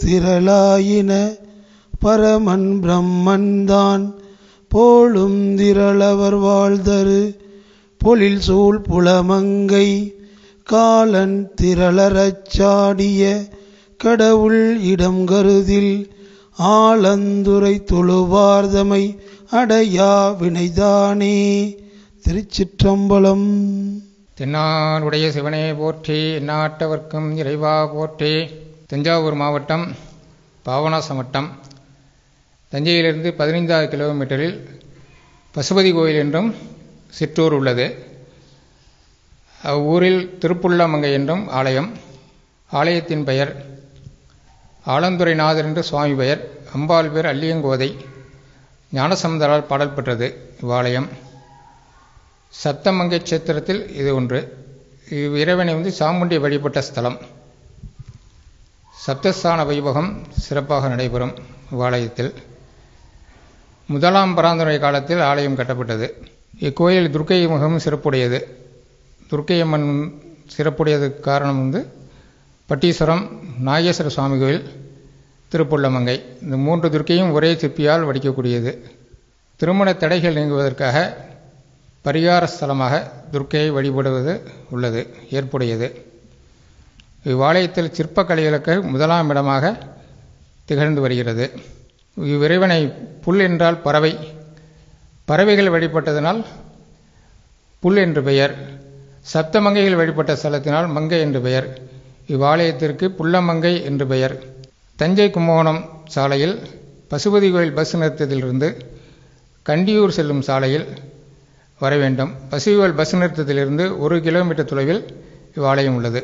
திரளாயின பரமன் பிரம்மன்தான் போலும் திரளவர் வாழ்தரு பொழில் சூழ் புலமங்கை காலன் திரளரச் சாடிய கடவுள் இடம் கருதில் ஆலந்துரை தொழுவார்தமை அடையா வினைதானே திருச்சிற்றம்பலம் தென்னாடுடைய சிவனே போற்றி எந்நாட்டவர்க்கும் இறைவா போற்றி தஞ்சாவூர் மாவட்டம் பாபநாசம் வட்டம் தஞ்சையிலிருந்து பதினைந்தாவது கிலோமீட்டரில் பசுபதி கோயில் என்றும் சிற்றூர் உள்ளது அவ்வூரில் திருப்புள்ளமங்கை என்றும் ஆலயம் ஆலயத்தின் பெயர் ஆலந்துரைநாதர் என்று சுவாமி பெயர் அம்பாள் பேர் அல்லியங்கோதை ஞானசமுதரால் பாடல் பெற்றது இவ்வாலயம் சப்தமங்கை சேத்திரத்தில் இது ஒன்று இவ் இறைவனை வந்து சாமுண்டி வழிபட்ட ஸ்தலம் சப்தஸ்தான வைபவம் சிறப்பாக நடைபெறும் இவ்வாலயத்தில் முதலாம் பராந்தரை காலத்தில் ஆலயம் கட்டப்பட்டது இக்கோயில் துர்க்கை முகம் சிறப்புடையது துர்க்கையம்மன் சிறப்புடையதுக்கு காரணம் வந்து பட்டீஸ்வரம் நாகேஸ்வர சுவாமி கோயில் திருப்புள்ளமங்கை இந்த மூன்று துர்க்கையும் ஒரே சிற்பியால் வடிக்கக்கூடியது திருமண தடைகள் நீங்குவதற்காக பரிகார ஸ்தலமாக துர்க்கையை வழிபடுவது உள்ளது ஏற்புடையது இவ்வாலயத்தில் சிற்பக்கலைகளுக்கு முதலாம் இடமாக திகழ்ந்து வருகிறது இவ்விறைவனை புல் என்றால் பறவை பறவைகள் வழிபட்டதனால் புல் என்று பெயர் சப்தமங்கைகள் வழிபட்ட ஸ்தலத்தினால் மங்கை என்று பெயர் இவ்வாலயத்திற்கு புள்ளமங்கை என்று பெயர் தஞ்சை கும்பகோணம் சாலையில் பசுபதி கோயில் பஸ் நிறுத்தத்திலிருந்து கண்டியூர் செல்லும் சாலையில் வர வேண்டும் பசுவியல் பஸ் நிறுத்தத்திலிருந்து ஒரு கிலோமீட்டர் தொலைவில் இவ்வாலயம் உள்ளது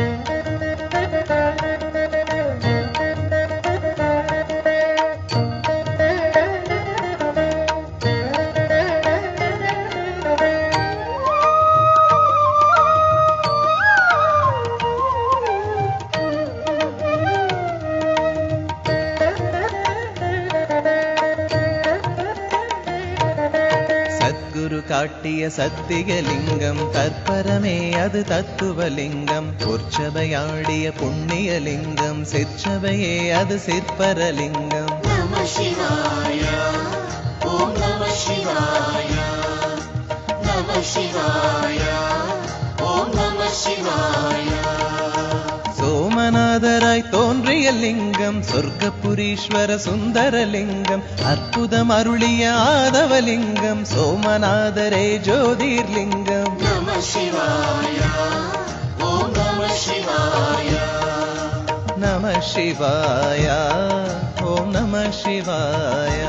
சத்குரு காட்டிய சத்தியலிங்கம் தற்பரமே அது தத்துவலிங்கம் பொற்சபையாடிய புண்ணியலிங்கம் சிற்சபையே அது சிற்பரலிங்கம் நம சிவாய ஓம் நம சிவாய நம சிவாய ஓம் நம சிவாய சோமநாதராய் தோன்றிய லிங்கம் சொர்க்கபுரீஸ்வர சுந்தரலிங்கம் அற்புதம் அருளிய ஆதவலிங்கம் சோமநாதரே ஜோதிர்லிங்கம் நம சிவாய ஓம் நம சிவாய நம சிவாய ஓம் நம சிவாய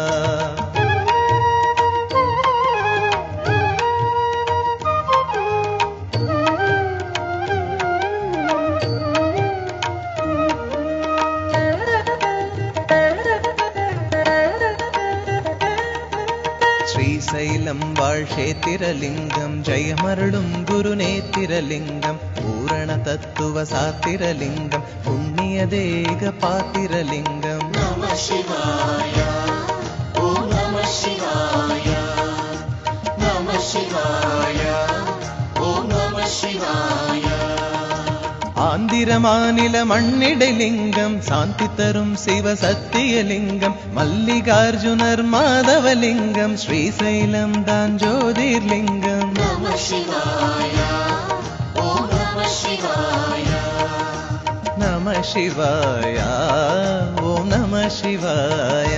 ஸ்ரீசைலம் வாழ் கஷேத்திரலிங்கம் ஜெயமருளும் குருநேத்திரலிங்கம் பூரண தத்துவ சாத்திரலிங்கம் புண்ணிய தேக பாத்திரலிங்கம் நம சிவாய ஓம் நம சிவாய நம சிவாய ஓம் நம சிவாய ஆந்திர மாநில மண்ணிடலிங்கம் சாந்தி தரும் சிவ சத்தியலிங்கம் மல்லிகார்ஜுனர் மாதவலிங்கம் ஸ்ரீசைலம் தான் ஜோதிர்லிங்கம் நம சிவாய ஓம் நம சிவாய நம சிவாய ஓம் நம சிவாய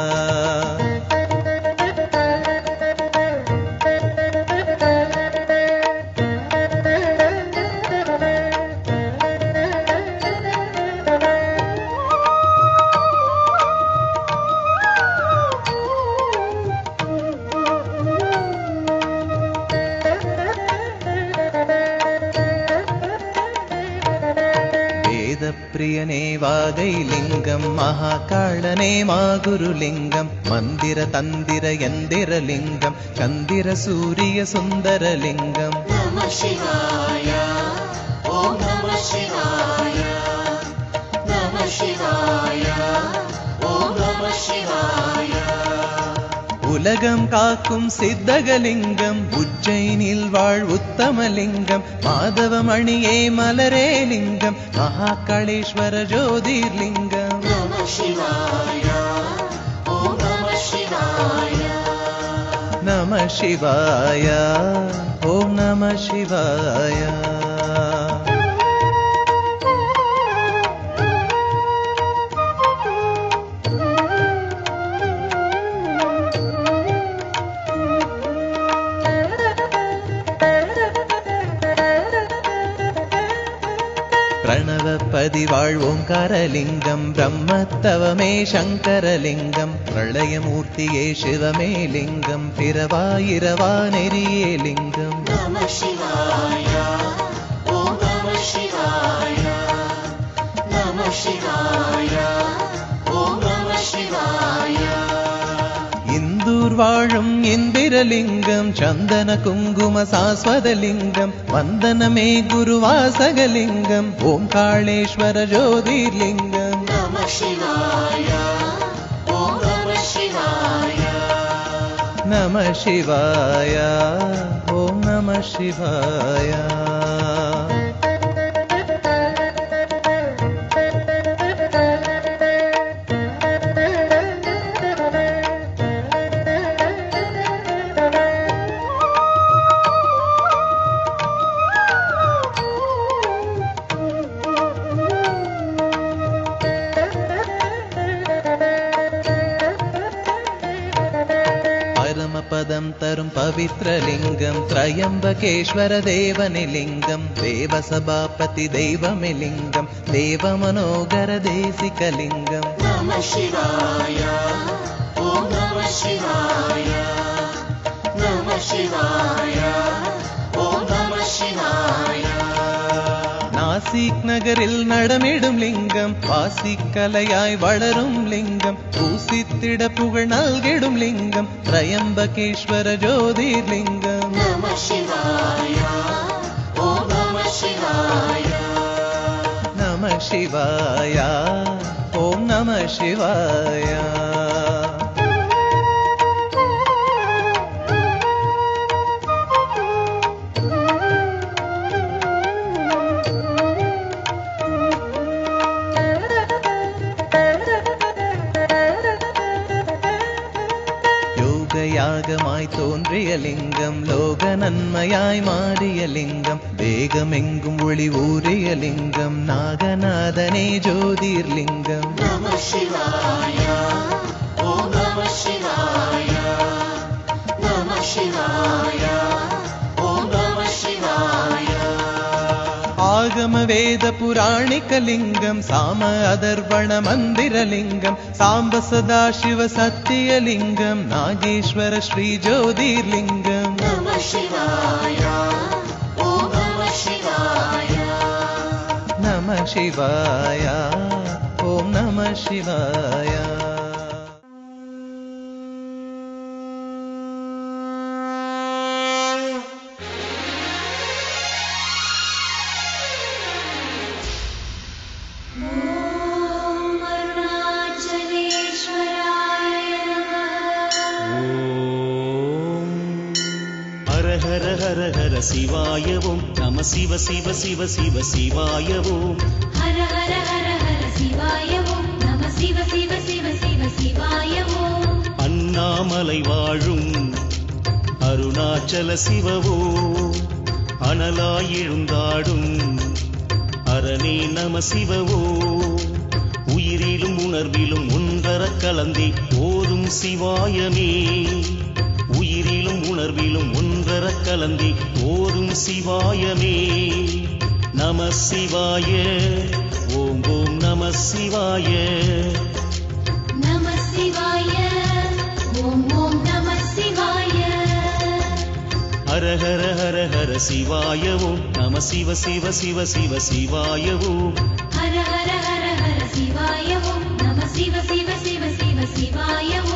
வேதப்பிரியனே வாகை லிங்கம் மகாகாளனே மாகுருலிங்கம் மந்திர தந்திர எந்திர லிங்கம் சந்திர சூரிய சுந்தர லிங்கம் நம சிவாய ஓம் நம சிவாய நம சிவாய ஓம் நம சிவாய உலகம் காக்கும் சித்தகலிங்கம் உஜ்ஜைனில் வாழ் உத்தமலிங்கம் மாதவமணியே மலரே லிங்கம் மகாகாளேஸ்வர ஜோதிர்லிங்கம் நம சிவாய ஓம் நம சிவாய நம சிவாய ஓம் நம சிவாய பிரணவ பதிவாழ் ஓங்காரலிங்கம் பிரம்மத்தவமே சங்கரலிங்கம் பிரளயமூர்த்தியே சிவமே லிங்கம் பிறவாயிரவா நெறியே லிங்கம் நம சிவாய ஓம் நம சிவாய நம சிவாய ஓம் நம சிவாய இந்தூர் வாழும் இந்திரலிங்கம் சந்தன குங்கும சாஸ்வதலிங்கம் வந்தனமே குருவாசகலிங்கம் ஓம்காளேஸ்வர ஜோதிர்லிங்கம் நம சிவாய ஓம் நம சிவாய நம சிவாய ஓம் நம சிவாய பரமபதம் தரும் பவித்ரலிங்கம் திரையம்பகேஸ்வர தேவனிலிங்கம் தேவசபாபதி தெய்வமிலிங்கம் தேவமனோகர தேசிகலிங்கம் நம சிவாய ஓம் நம சிவாய நம சிவாய ஓம் நம சிவாய நாசிக் நகரில் நடமிடும் லிங்கம் வாசிக்கலையாய் வளரும் லிங்கம் பூசித்திட புகழ் நல்கிடும் லிங்கம் திரையம்பகேஸ்வர ஜோதிர்லிங்கம் நம சிவாய ஓம் நம சிவாய நம சிவாய ஓம் நம சிவாய யோகயாகமாய் தோன்றிய லிங்கம் லோக நன்மையாய் மாறிய லிங்கம் வேகமெங்கும் ஒளி ஊறிய லிங்கம் நாகநாதனே ஜோதிர்லிங்கம் நம சிவாய ஓம் நம சிவாய நம சிவாய ஓம் நம சிவாய ஆகம வேத புராணிக லிங்கம் சாம அதர்வண மந்திரலிங்கம் சாம்ப சதா சிவ சத்தியலிங்கம் நாகேஸ்வர ஸ்ரீ ஜோதிர்லிங்கம் நம சிவாய ஓம் நம சிவாய நம சிவாய ஓம் நம சிவாய ॐ अरुणाचलेश्वराय नमः ஹர ஹர ஹர ஹர சிவாயவும் நம சிவ சிவ சிவ சிவ சிவாயவும் हर हर हर हर शिवाय ॐ नमः शिव शिव शिव शिव शिवाय ॐ அண்ணாமலை வாழும் அருணாச்சல சிவவோ அனலாயெழுந்தாடும் அரணே நம சிவவோ உயிரிலும் உணர்விலும் ஒன்றரக் கலந்தே ஓதும் சிவாயமே உயிரிலும் உணர்விலும் ஒன்றரக் கலந்தே ஓதும் சிவாயமே நம சிவாய ஓம் ஓம் நம சிவாய नमः शिवाय ॐ ॐ नमः शिवाय ஹர ஹர ஹர ஹர சிவாயவும் நம சிவ சிவ சிவ சிவ சிவாயவும் हर हर हर हर शिवाय ॐ नमः शिव शिव शिव शिव शिवाय ॐ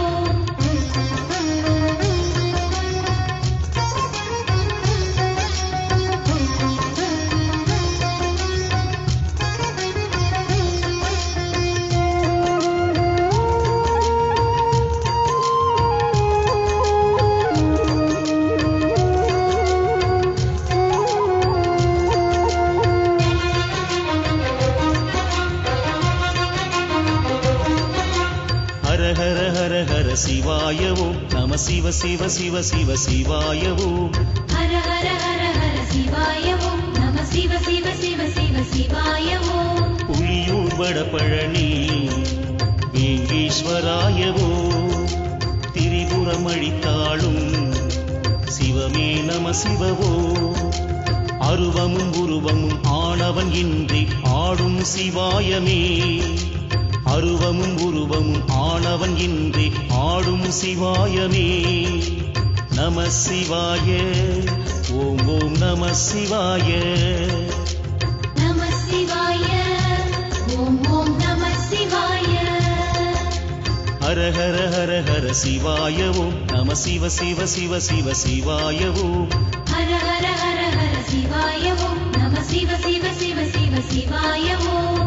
சிவாய ஓம் நம சிவ சிவ சிவ சிவ சிவாய ஓம் ஹர ஹர ஹர ஹர சிவாய ஓம் நம சிவ சிவ சிவ சிவ சிவாய ஓம் புலியூர் வடபழனி வேங்கீஸ்வராய ஓம் திரிபுரம் அழித்தாளும் சிவமே நம சிவவோ அருவமும் உருவமும் ஆனவன் இன்றி ஆடும் சிவாயமே அருவமும் உருவமும் ஆனவன் இன்றி ஆடும் சிவாயமே நம சிவாய ஓம் ஓம் நம சிவாய நம சிவாய ஓம் ஓம் நம சிவாய ஹர ஹர ஹர ஹர சிவாய ஓம் நம சிவ சிவ சிவ சிவ சிவாய ஓம் ஹர ஹர ஹர ஹர சிவாய ஓம் நம சிவ சிவ சிவ சிவ சிவாய ஓம்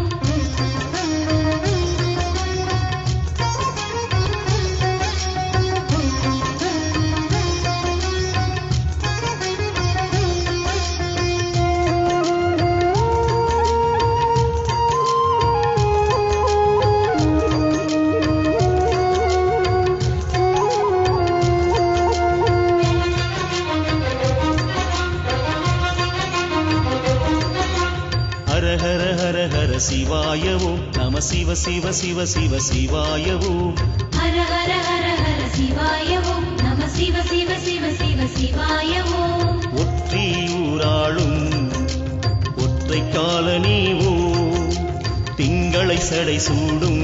ஹர ஹர ஹர ஹர சிவாய ஓம் நம சிவ சிவ சிவ சிவ சிவாய ஓம் ஹர ஹர ஹர ஹர சிவாய ஓம் நம சிவ சிவ சிவ சிவ சிவாய ஓம் ஒற்றியூராளும் ஒற்றை காலனீவோ திங்களை சடை சூடும்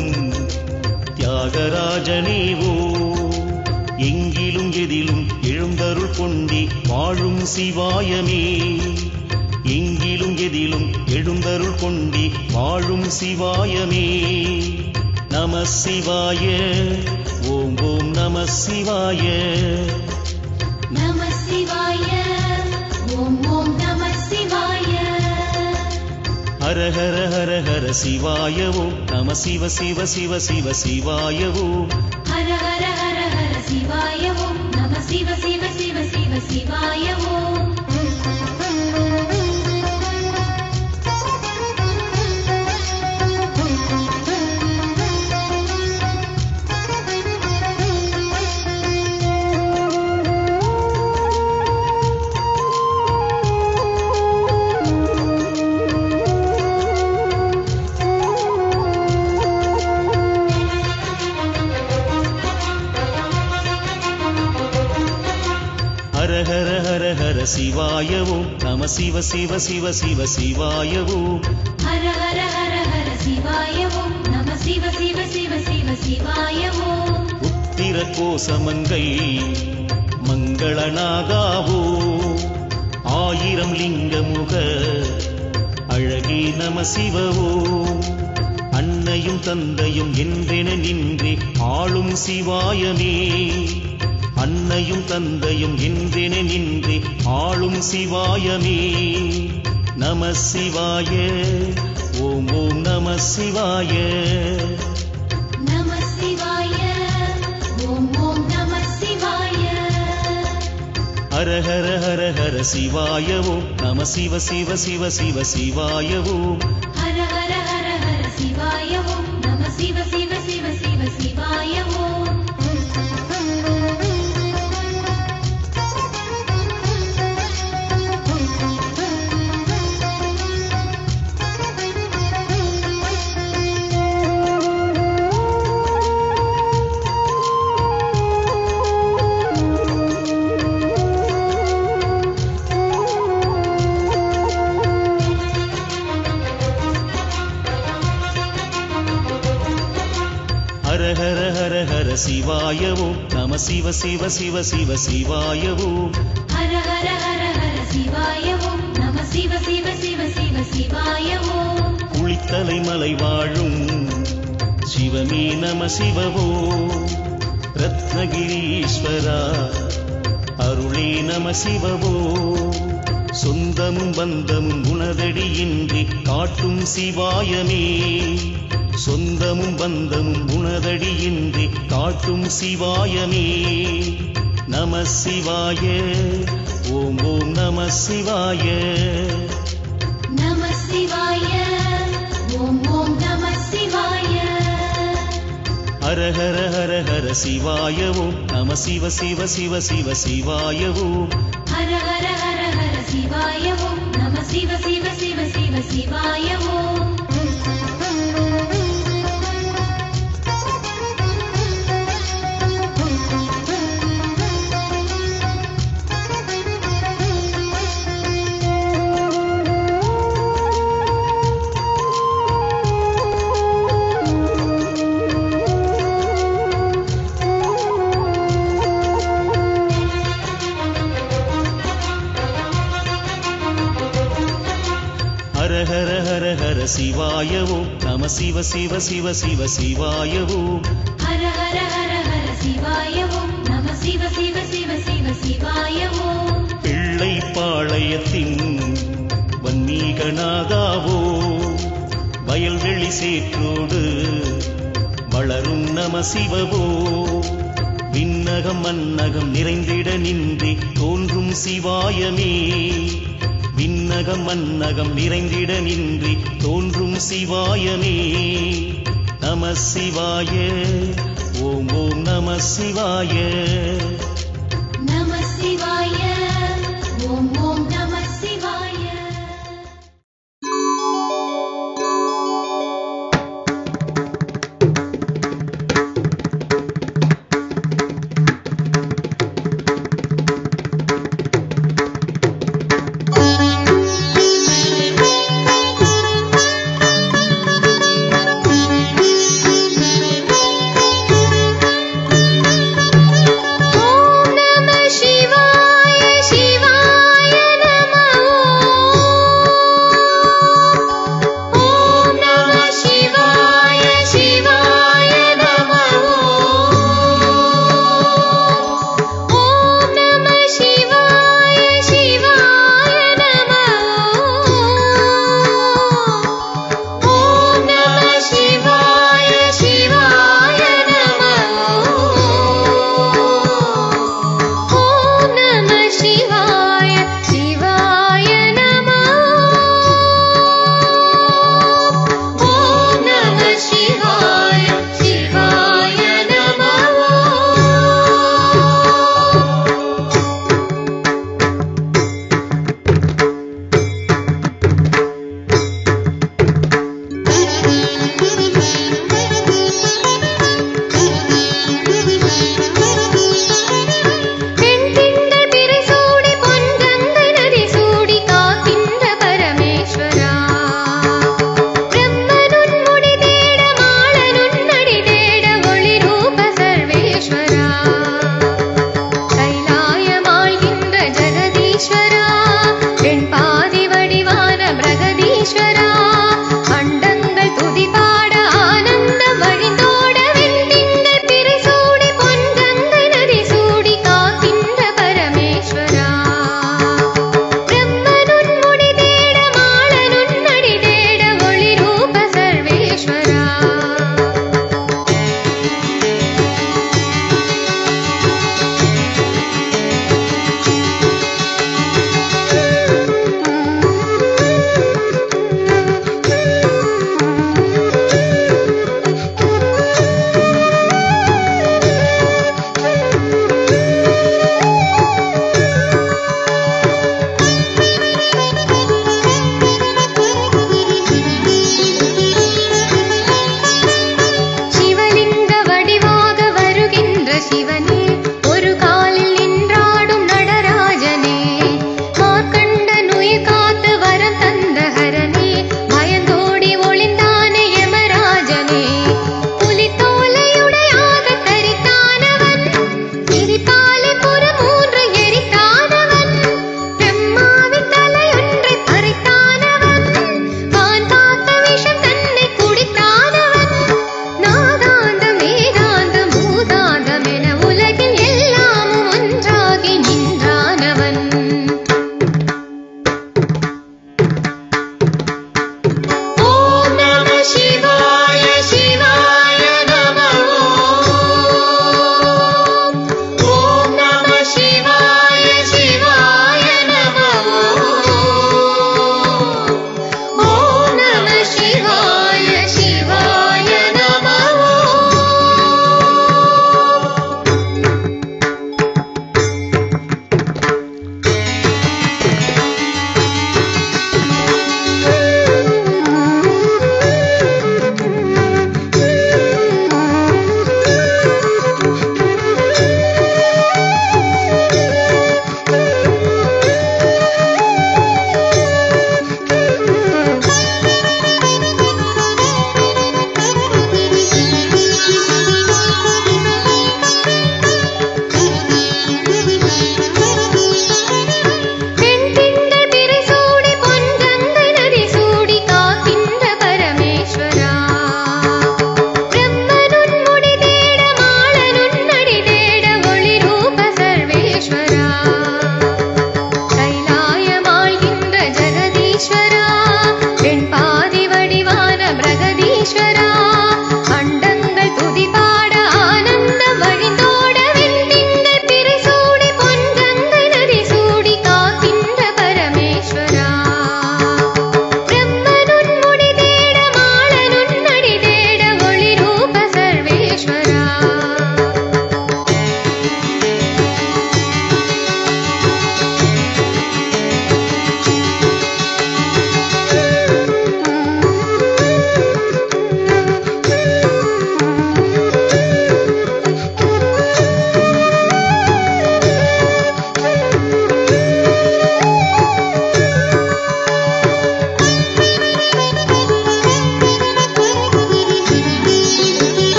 தியாகராஜனேவோ எங்கிலும் எதிலும் எழுந்தருள் கொண்டி வாழும் சிவாயமே எங்கிலும் எதிலும் எழுந்தருள் கொண்டி வாழும் சிவாயமே நம சிவாய ஓம் ஓம் நம சிவாய நம சிவாய ஓம் ஓம் நம சிவாய ஹர ஹர ஹர ஹர சிவாய ஓம் நம சிவ சிவ சிவ சிவ சிவாய ஓம் ஹர ஹர ஹர ஹர சிவாய ஓம் நம சிவ சிவ சிவ சிவ சிவாய ஓம் ஹர ஹர ஹர ஹர சிவாய ஓம் நம சிவ சிவ சிவ சிவ சிவாய ஓம் ஹர ஹர ஹர ஹர சிவாய ஓம் நம சிவ சிவ சிவ சிவ சிவாய ஓம் உத்திர கோசமங்கை மங்களநாகாவோ ஆயிரம் லிங்கமுக அழகே நம சிவவோ அன்னையும் தந்தையும் என்றென நின்றே ஆளும் சிவாயமே அன்னையும் தந்தையும் என்றென நின்றே ஆளும் சிவாயமே நம சிவாய ஓம் ஓம் நம சிவாய நம சிவாய ஓம் ஓம் நம சிவாய ஹர ஹர ஹர ஹர சிவாய ஓம் நம சிவ சிவ சிவ சிவ சிவாய ஓம் ஹர ஹர ஹர ஹர சிவாய ஓம் நம சிவ சிவ சிவ சிவ சிவாய ஓம் ஹர ஹர ஹர ஹர சிவாய ஓம் நம சிவ சிவ சிவ சிவ சிவாய ஓம் ஹர ஹர ஹர ஹர சிவாய ஓம் நம சிவ சிவ சிவ சிவ சிவாய ஓம் குளித்தலை மலை வாழும் சிவமே நம சிவவோ ரத்னகிரீஸ்வரா அருளே நம சிவவோ சொந்தமும் பந்தமும் உனதடியின்றி காட்டும் சிவாயமே சொந்தமும் பந்தமும் உனதடியின்றி காட்டும் சிவாயமே நம சிவாய ஓம் ஓம் நம சிவாய நம சிவாய ஓம் ஓம் நம சிவாய ஹர ஹர ஹர ஹர ஹர சிவாய ஓம் நம சிவ சிவ சிவ சிவ சிவாய ஓம் ஹர ஹர ஹர ஹர சிவாய ஓம் நம சிவ சிவ சிவ சிவ சிவாய ஓம் ஹர ஹர ஹர ஹர சிவாய ஓம் நம சிவ சிவ சிவ சிவ சிவாய ஓம் ஹர ஹர ஹர ஹர சிவாய ஓம் நம சிவ சிவ சிவ சிவ சிவாய ஓம் பிள்ளை பாளையத்தின் வன்னீகனாகாவோ வயல்வெளி சேற்றோடு வளரும் நம சிவவோ விண்ணகம் மன்னகம் நிறைந்திட நின்றி தோன்றும் சிவாயமே விண்ணகம் மன்னகம் நிறைந்திட நின்றி தோன்றும் சிவாயமே நம சிவாய ஓம் ஓம் நம சிவாய நம சிவாய ஓம் ஓம் நம சிவாய ஓம்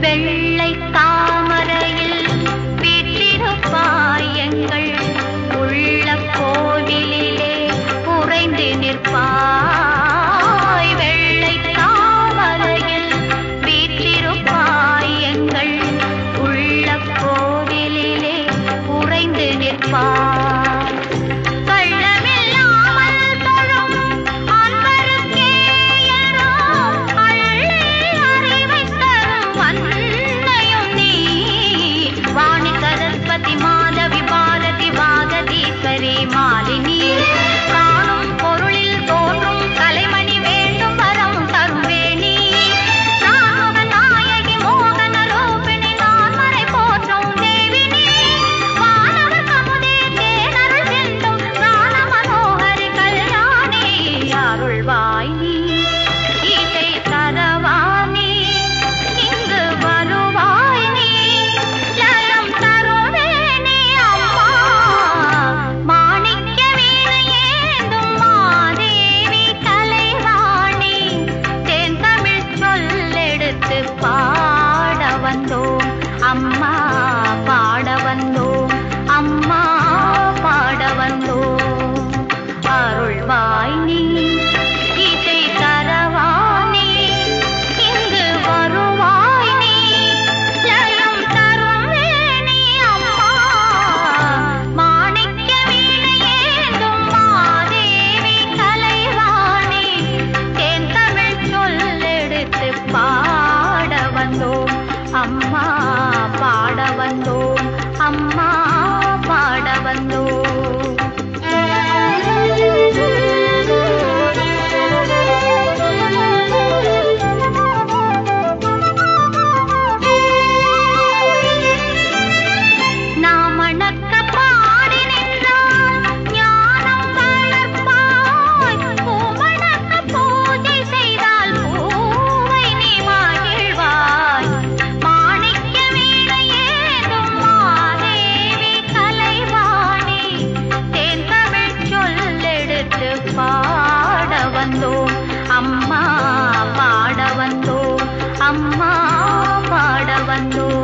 வெள்ளை தாமரையில் வீற்றிருப்பாய் எங்கள் உள்ள கோவிலிலே உறைந்து நிற்பாய் வெள்ளை தாமரையில் வீற்றிருப்பாய் எங்கள் உள்ள கோவிலிலே உறைந்து நிற்பாய் கள்ளமில்லாமல் தொழும் அன்பருக்கே எல்லாம் அள்ளி அறிவைத் தரும் அன்னையும் நீ. வாணி சரஸ்வதி மாதவி பாரதி வாகதீஸ்வரி மாலினி காணும் பொருளில் தோன்றும் கலைமணி வேண்டும் வரம் தரும் வேணி நாம நாயகி மோகன ரூபிணி நான்மறை போற்றும் தேவினி வானவர் கமுதே தேனருள் செல்லும் ஞான மனோகரி கல்யாணி அருள்வாய் நீ இதை தரவானி இங்கு வருவாய் நீ ஜலம் தருவேனே அம்மா மாணிக்க வீணையேந்தும் மாதேவி கலைவாணி தேன் தமிழ் சொல்லெடுத்து பாட வந்தோம் அம்மா பாட வந்தோம் அம்மா பாட வந்தோம் அருள்வாய் நீ இசை தரவானே இங்கு வருவாய் நீ ஜயம் தரும் வேணி அம்மா மாணிக்க வீணையேந்தும் மாதேவி கலைவாணி தேன் தமிழ் சொல்லெடுத்து பாட வந்தோம் அம்மா பாட வந்தோம் அம்மா பாட வந்தோம் நாம் அணக்க பாடி நின்றால் ஞானம் வளர்ப்பாய் பூமணக்க பூஜை செய்தால் பூவை நீ மகிழ்வாய் மாணிக்க வீணையேதும் மாதேவி கலைவாணி தேன் தமிழ் சொல்லெடுத்து பாட வந்தோம் அம்மா பாட வந்தோம் அம்மா பாட வந்தோம்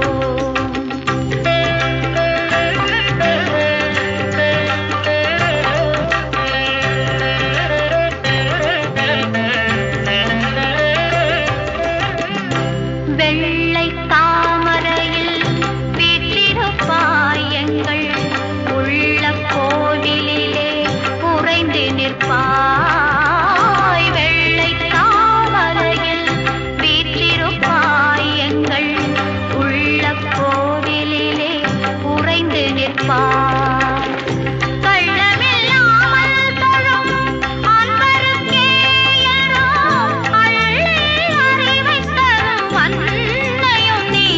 வெள்ளை தாமரையில் வீற்றிருப்பாய் எங்கள் உள்ள கோவிலிலே உறைந்து நிற்பாய் வெள்ளை தாமரையில் வீற்றிருப்பாய் எங்கள் உள்ள கோவிலிலே உறைந்து நிற்பாய் கள்ளமில்லாமல் தொழும் அன்பருக்கே எல்லாம் அள்ளி அறிவைத் தரும் அன்னையும் நீ.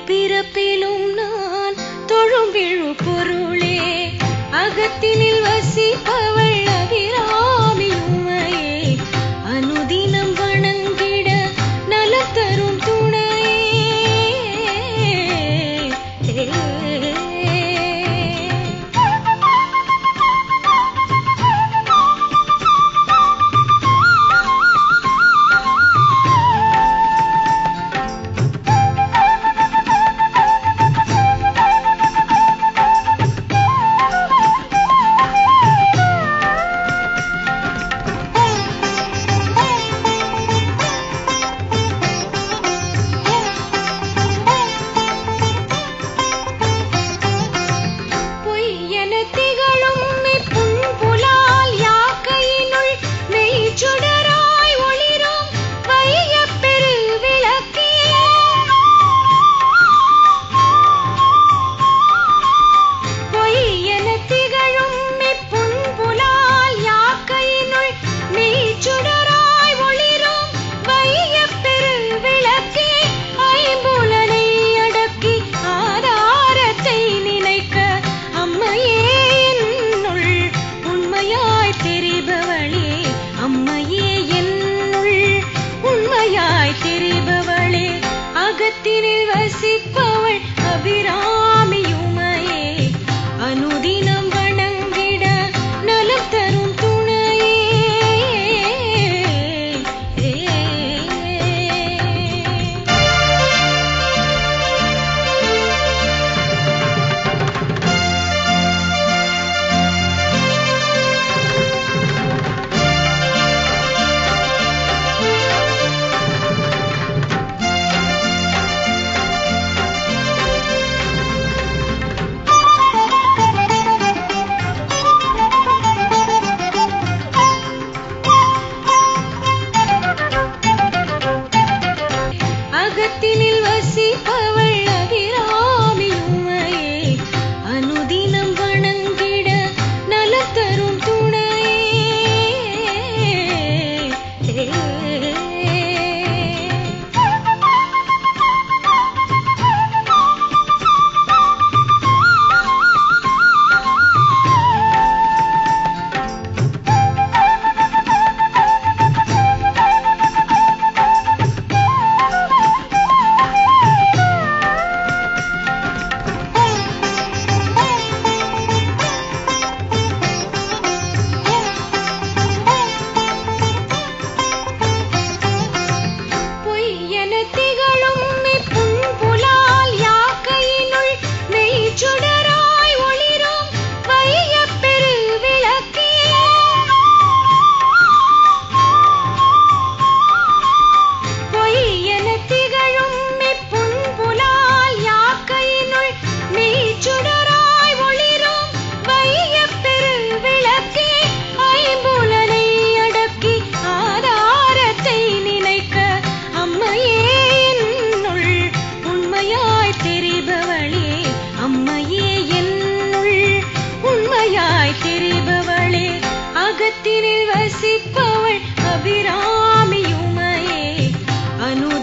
பிறப்பிலும் நான் தொழும் விழு பொருளே அகத்தினில் வசிப்பவள் அபிராமியுமையே அனுதினம் வணங்கிட நலம் தரும் துணையே பொய்யென திகழும் இப்புன்புலால் யாக்கையினுள் மெய்ச்சுடராய் ஒளிரும் வையப் பெரு விளக்கே. பொய்யென திகழும் இப்புன்புலால் யாக்கையினுள் மெய்ச்சுடராய் ஒளிரும் வையப் பெரு விளக்கே. ஐம்புலனை அடக்கி ஆதாரத்தை நினைக்க அம்மையே என்னுள் உண்மையாய் தெரிபவளே அம்மையே என்னுள் உண்மையாய் தெரிபவளே அகத்தினில் வசிப்பவள் அபிராமியுமையே அனுதினம் வணங்கிட நலம் தரும் துணையே அகத்தினில் வசிப்பவள் அபிராமியுமையே அனுதினம் வணங்கிட நலம் தரும் துணையே பொய்யென திகழும் இப்புன்புலால் யாக்கையினுள் மெய்ச்சுடராய் ஒளிரும் வையப் பெரு விளக்கே. பொய்யென திகழும் இப்புன்புலால் யாக்கையினுள் மெய்ச்சுடராய் ஒளிரும் வையப் பெரு விளக்கே. ஐம்புலனை அடக்கி ஆதாரத்தை நினைக்க அம்மையே என்னுள் உண்மையாய் தெரிபவளே அம்மையே என்னுள் உண்மையாய் தெரிபவளே அகத்தினில் வசிப்பவள் அபிராமியுமையே அனு